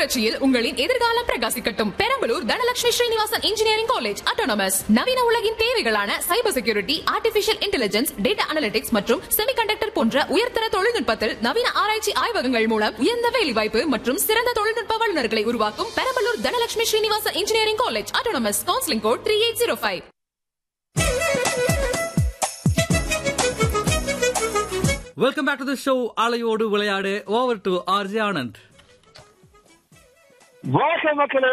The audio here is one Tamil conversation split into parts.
புரட்சியில் உங்களின் எதிர்காலம் பிரகாசிக்கட்டும் Perambalur Dhanalakshmi Srinivasan engineering college autonomous நவீன உலகின் தேவைகளான cyber security artificial intelligence data analytics மற்றும் செமிகண்டக்டர் போன்ற உயர்தர தொழில்நுட்பத்தில் நவீன ஆராய்ச்சி ஆய்வகங்கள் மூலம் உயர்ந்த வேலைவாய்ப்பு மற்றும் சிறந்த தொழில்நுட்ப வல்லுநர்களை உருவாக்கும் Perambalur Dhanalakshmi Srinivasan engineering college autonomous counselling code three eight zero five welcome back to the show அலையோடு விளையாடு ஓவர் டு ஆர்ஜி ஆனந்த் வாச மக்களே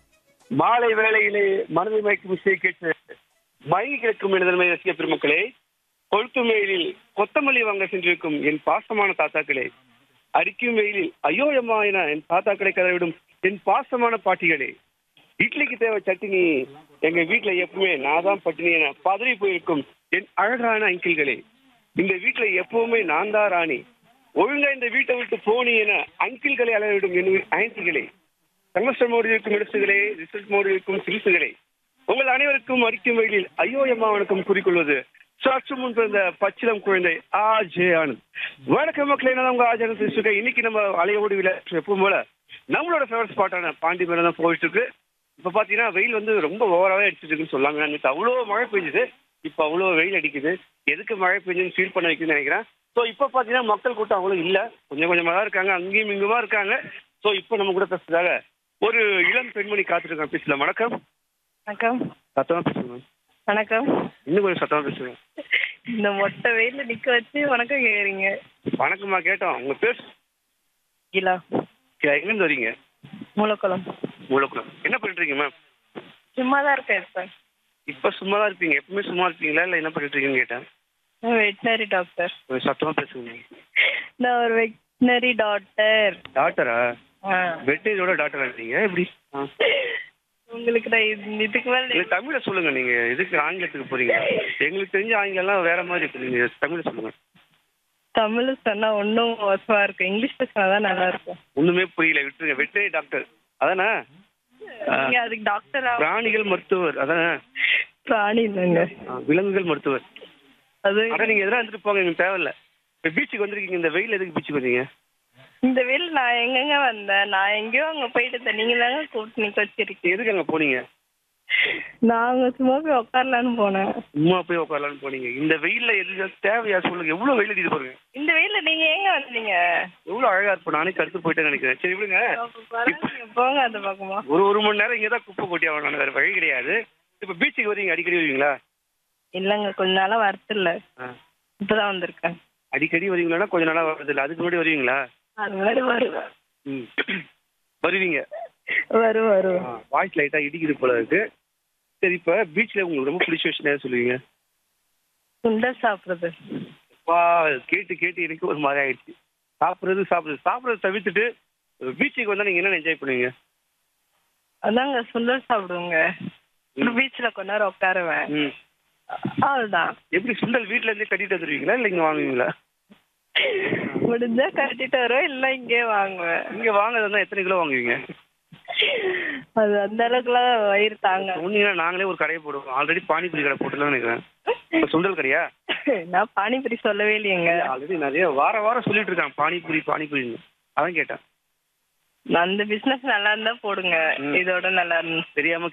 மாலை வேளையிலே மனதை மயக்கும் இசை கேட்டு மயங்கி கிடக்கும் எனதன்மை ரசிக பெருமக்களே கொளுத்தும் வெயிலில் கொத்தமல்லி வாங்க சென்றிருக்கும் என் பாசமான தாத்தாக்களே அடிக்கும் வெயிலில் ஐயோ அம்மா என என் தாத்தாக்களை கதவிடும் என் பாசமான பாட்டிகளே இட்லிக்கு தேவை சட்னி எங்க வீட்டுல எப்பவுமே நான் தான் பட்டினி என பதறி போயிருக்கும் என் அழகான அங்கிள்களே இந்த வீட்டுல எப்பவுமே நான் தான் ராணி ஒழுங்கா இந்த வீட்டை விட்டு போனி என அங்கிள்களை அளவிடும் என் ஆன்டிகளே செமஸ்டர் மோடி இருக்கும் இலசுகளே ரிசல்ட் மோடி இருக்கும் சிறுசுகளே உங்கள் அனைவருக்கும் அடிக்கும் வகையில் ஐயோ அம்மா வணக்கம் கூறிக்கொள்வது சற்று முன் பிறந்த பச்சிலம் குழந்தை ஆ ஜே ஆனந்த் வணக்கம் மக்களே நான் உங்க ஆஜானந்த் பேசுகிறேன் இன்னைக்கு நம்ம அலையோடு விளையாட்டு எப்பவும் போல நம்மளோட ஃபேவரட் ஸ்பாட்டான பாண்டி மேல தான் போயிட்டு இருக்கு இப்ப பாத்தீங்கன்னா வெயில் வந்து ரொம்ப ஓவராவே அடிச்சிட்டு இருக்குன்னு சொல்லாங்க நேற்று அவ்வளோ மழை பெஞ்சுது இப்ப அவ்வளோ வெயில் அடிக்குது எதுக்கு மழை பெஞ்சுன்னு ஃபீல் பண்ண வைக்குதுன்னு நினைக்கிறேன் ஸோ இப்போ பாத்தீங்கன்னா மக்கள் கூட்டம் அவ்வளோ இல்ல கொஞ்சம் கொஞ்சமா தான் இருக்காங்க அங்கேயும் இங்குமா இருக்காங்க ஸோ இப்போ நம்ம கூட பேசுறதாக ஒரு இளம் பெண்மணி காத்துருக்காங்க பேசலாம் வணக்கம் வணக்கம் சத்தமா பேசுங்க வணக்கம் இன்னும் கொஞ்சம் சத்தமா பேசுங்க இந்த மொட்டை வெயில நிக்க வச்சு வணக்கம் கேக்குறீங்க வணக்கம்மா கேட்டோம் உங்க பேர் கிலா எங்க இருந்து வரீங்க மூலக்குளம் முழுக்கம் என்ன பண்ணிட்டு இருக்கீங்க மேம் சும்மா தான் இருக்கேன் இப்ப இப்ப சும்மா தான் இருப்பீங்க எப்பவுமே சும்மா இருப்பீங்களா இல்ல என்ன பண்ணிட்டு இருக்கீங்கன்னு கேட்டேன் நான் வெட்டினரி டாக்டர் கொஞ்சம் சத்தமா பேசுங்க நான் ஒரு வெட்டினரி டாக்டர் டாக்டரா வெட்டேஜோட டாக்டரா இருக்கீங்க எப்படி ஆ. உங்களுக்கு நான் இது- இதுக்கு மேல நீங்க தமிழ்ல சொல்லுங்க நீங்க எதுக்கு ஆங்கிலத்துக்கு போறீங்க எங்களுக்கு தெரிஞ்ச ஆங்கிலம் வேற மாதிரி இருக்கு நீங்க தமிழ்ல சொல்லுங்க தமிழ் சொன்னா ஒன்றும் மோசமா இருக்கும் இங்கிலீஷ்ல சொன்னாதான் நல்லா இருக்கும் ஒண்ணுமே புரியல விட்டுருங்க வெட்டரி டாக்டர் அதானே ஆ. நீங்க அதுக்கு டாக்டரா பிராணிகள் மருத்துவர் அதானே பிராணி இல்லைங்க ஆ, விலங்குகள் மருத்துவர் அது அதான் நீங்க எதனா எடுத்துட்டு போங்க எனக்கு தேவையில்ல இப்ப பீச்சுக்கு வந்திருக்கீங்க இந்த வெயில் எதுக்கு பீச்சுக்கு வந்தீங்க இந்த வெயில் நான் எங்கெங்க வந்தேன் நான் எங்கேயோ அங்க போயிட்டு இருந்தேன் நீங்க தாங்க கூப்பிட்டு நிக்க வச்சிருக்கீங்க எதுக்கு அங்க போனீங்க நான் அங்க சும்மா போய் உட்காரலான்னு போனேன் சும்மா போய் உட்காரலாம்னு போனீங்க இந்த வெயில்ல எது தேவையா சொல்லுங்க எவ்வளவு வெயில் அடிக்குது பாருங்க இந்த வெயில்ல நீங்க எங்க வந்தீங்க எவ்வளவு அழகா இருப்போம் நானே கருத்து போயிட்டேன்னு நினைக்கிறேன் சரி விடுங்க பரவாயில்லைங்க, போங்க அந்த பக்கமா ஒரு ஒரு மணி நேரம் இங்கே தான் குப்பை கொட்டி ஆகணும் வேற வழி கிடையாது இப்ப பீச்சுக்கு வரீங்க அடிக்கடி வருவீங்களா இல்லங்க கொஞ்ச நாளா வரதில்ல ஆ. இப்பதான் வந்திருக்கேன் அடிக்கடி வருவீங்களா கொஞ்ச நாளா வரது இல்லை அதுக்கு முன்னாடி வருவீங்களா அது மாதிரி வருவேன் ம் வருவீங்க வருவேன் வருவேன் வாய்ஸ் லைட்டா இடிக்குது போல இருக்கு சரி இப்ப பீச்ல உங்களுக்கு ரொம்ப பிடிச்ச விஷயம் என்ன சொல்லுவீங்க சுண்டல் சாப்பிடுறது வா கேட்டு கேட்டு எனக்கு ஒரு மாதிரி ஆயிடுச்சு சாப்பிடுறது சாப்பிடுறது சாப்பிடுறது தவிர்த்துட்டு பீச்சுக்கு வந்தா நீங்க என்ன என்ஜாய் பண்ணுவீங்க அதாங்க சுண்டல் சாப்பிடுவோங்க பீச்ல கொஞ்ச நேரம் உட்காருவேன் ம் அவ்வளவுதான் எப்படி சுண்டல் வீட்ல இருந்தே கட்டிட்டு வந்துருவீங்களா இல்ல இங்க வாங்குவீங்களா முடிஞ்சா கட்டிட்டு வருவேன் இல்ல இங்கே வாங்குவேன் இங்க வாங்குறதா எத்தனை கிலோ வாங்குவீங்க அது அந்த அளவுக்குலாம் வயிறு தாங்க சொன்னீங்கன்னா நாங்களே ஒரு கடையை போடுவோம் ஆல்ரெடி பானிபூரி கடை போட்டுலாம் நினைக்கிறேன் இப்ப சுண்டல் கடையா நான் பானிபூரி சொல்லவே இல்லையேங்க ஆல்ரெடி நிறைய வார வாரம் சொல்லிட்டு இருக்கான் பானிபூரி பானிபூரின்னு அதான் கேட்டேன் அந்த பிசினஸ் நல்லா இருந்தா போடுங்க ம். இதோட நல்லா இருந்து தெரியாம